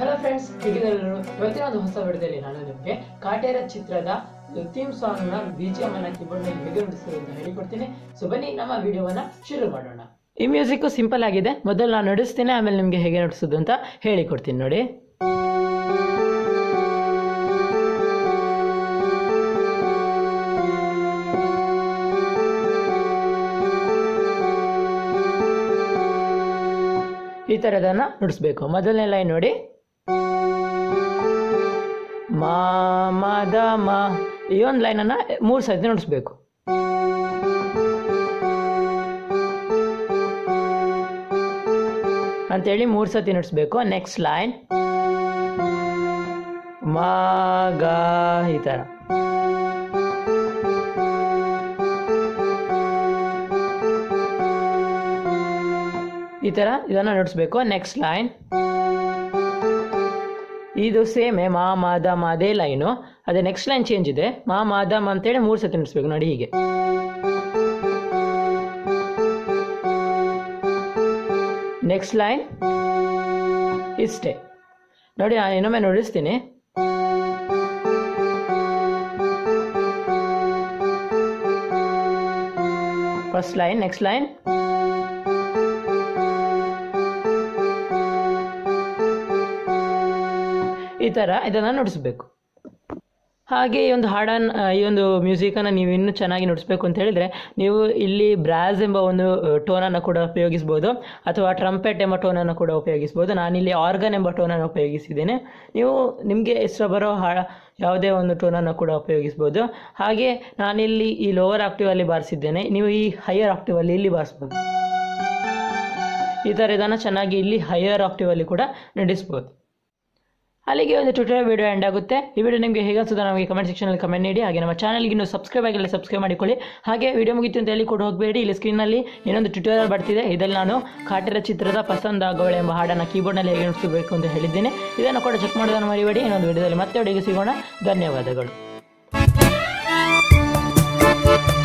hello friends ಹೇಗಿದ್ದೆಲ್ಲರೂ ಇವತ್ತಿನ ಒಂದು ಹೊಸ ವಿಡಿಯೋದಲ್ಲಿ ನಾನು ನಿಮಗೆ ಕಾಟೇರ ಚಿತ್ರದ ಥೀಮ್ ಸಾಂಗ್ ನ ಬಿಜಿಎಂ ಅನ್ನ ಕೀಬೋರ್ಡ್ ನಲ್ಲಿ ಹೇಗೆ ನುಡಿಸುವುದು ಅಂತ ಹೇಳಿಕೊಡ್ತೀನಿ ಸೊ ಬನ್ನಿ ನಮ್ಮ ವಿಡಿಯೋವನ್ನ ಶುರು ಮಾಡೋಣ ಈ ಮ್ಯೂಸಿಕ್ ಸಿಂಪಲ್ ಆಗಿದೆ ಮೊದಲು ನಾನು ನುಡಿಸ್ತೀನಿ ಆಮೇಲೆ ನಿಮಗೆ ಹೇಗೆ ನುಡಿಸೋದು ಅಂತ ಹೇಳಿಕೊಡ್ತೀನಿ ನೋಡಿ ಈ ಥರದನ್ನ ನುಡಿಸ್ಬೇಕು ಮೊದಲನೇ ಲೈನ್ ನೋಡಿ ಮಾ ಮದ ಮ ಈ ಒಂದು ಲೈನನ್ನು ಮೂರು ಸರ್ತಿ ನುಡಿಸ್ಬೇಕು ಅಂತೇಳಿ ಮೂರು ಸತಿ ನುಡಿಸ್ಬೇಕು ನೆಕ್ಸ್ಟ್ ಲೈನ್ ಮ ಗ ಈ ಥರ ಈ ಥರ ಇದನ್ನು ನುಡಿಸ್ಬೇಕು ನೆಕ್ಸ್ಟ್ ಲೈನ್ ಇದು ಸೇಮೆ ಮಾ ಮಾದ ಮಾದೇ ಲೈನು ಅದೇ ನೆಕ್ಸ್ಟ್ ಲೈನ್ ಚೇಂಜ್ ಇದೆ ಮಾ ಮಾದಮ್ ಅಂತೇಳಿ ಮೂರು ಸತಿ ನುಡಿಸ್ಬೇಕು ನೋಡಿ ಹೀಗೆ ನೆಕ್ಸ್ಟ್ ಲೈನ್ ಇಷ್ಟೇ ನೋಡಿ ನಾನು ಇನ್ನೊಮ್ಮೆ ನುಡಿಸ್ತೀನಿ ಫಸ್ಟ್ ಲೈನ್ ನೆಕ್ಸ್ಟ್ ಲೈನ್ ಈ ಥರ ಇದನ್ನು ನುಡಿಸ್ಬೇಕು ಹಾಗೆ ಈ ಒಂದು ಹಾಡನ್ನು ಈ ಒಂದು ಮ್ಯೂಸಿಕನ್ನು ನೀವು ಇನ್ನೂ ಚೆನ್ನಾಗಿ ನುಡಿಸ್ಬೇಕು ಅಂತ ಹೇಳಿದರೆ ನೀವು ಇಲ್ಲಿ ಬ್ರಾಸ್ ಎಂಬ ಒಂದು ಟೋನನ್ನು ಕೂಡ ಉಪಯೋಗಿಸ್ಬೋದು ಅಥವಾ ಟ್ರಂಪೆಟ್ ಎಂಬ ಟೋನನ್ನು ಕೂಡ ಉಪಯೋಗಿಸ್ಬೋದು ನಾನಿಲ್ಲಿ ಆರ್ಗನ್ ಎಂಬ ಟೋನನ್ನು ಉಪಯೋಗಿಸಿದ್ದೇನೆ ನೀವು ನಿಮಗೆ ಇಷ್ಟ ಬರೋ ಹಾ ಯಾವುದೇ ಒಂದು ಟೋನನ್ನು ಕೂಡ ಉಪಯೋಗಿಸ್ಬೋದು ಹಾಗೆ ನಾನಿಲ್ಲಿ ಈ ಲೋವರ್ ಆಕ್ಟಿವಲ್ಲಿ ಬಾರಿಸಿದ್ದೇನೆ ನೀವು ಈ ಹೈಯರ್ ಆಕ್ಟಿವಲ್ಲಿ ಇಲ್ಲಿ ಬಾರಿಸ್ಬೋದು ಈ ಥರ ಇದನ್ನು ಚೆನ್ನಾಗಿ ಇಲ್ಲಿ ಹೈಯರ್ ಆಕ್ಟಿವಲ್ಲಿ ಕೂಡ ನಡೆಸ್ಬೋದು ಅಲ್ಲಿಗೆ ಒಂದು ಟ್ವಿಟರ್ ವಿಡಿಯೋ ಎಂಡ್ ಆಗುತ್ತೆ ಈ ವಿಡಿಯೋ ನಿಮಗೆ ಹೇಗೆ ಅನ್ಸುತ್ತೆ ನಮಗೆ ಕಮೆಂಟ್ ಸೆಕ್ಷನಲ್ಲಿ ಕಮೆಂಟ್ ನೀಡಿ ಹಾಗೆ ನಮ್ಮ ಚಾನಲ್ಗೆ ಇನ್ನೂ ಸಬ್ಸ್ಕ್ರೈಬ್ ಆಗಿಲ್ಲ ಸಬ್ಸ್ಕ್ರೈಬ್ ಮಾಡಿಕೊಳ್ಳಿ ಹಾಗೆ ವಿಡಿಯೋ ಮುಗಿತು ಅಂತ ಹೇಳಿ ಕೂಡ ಹೋಗಬೇಡಿ ಇಲ್ಲಿ ಸ್ಕ್ರೀನಲ್ಲಿ ಇನ್ನೊಂದು ಟ್ವಿಟರ್ ಬರ್ತಿದೆ ಇದರಲ್ಲಿ ನಾನು ಕಾಟಿರ ಚಿತ್ರದ ಪಸಂದ್ ಆಗೋಳೆ ಎಂಬ ಹಾಡನ್ನು ಕೀಬೋರ್ಡ್ನಲ್ಲಿ ಹೇಗೆ ನುಡಿಸಬೇಕು ಅಂತ ಹೇಳಿದ್ದೇನೆ ಇದನ್ನು ಕೂಡ ಚೆಕ್ ಮಾಡೋದನ್ನು ಮರಿಬೇಡಿ ಇನ್ನೊಂದು ವಿಡಿಯೋದಲ್ಲಿ ಮತ್ತೆ ಒಡೆಗೆ ಸಿಗೋಣ ಧನ್ಯವಾದಗಳು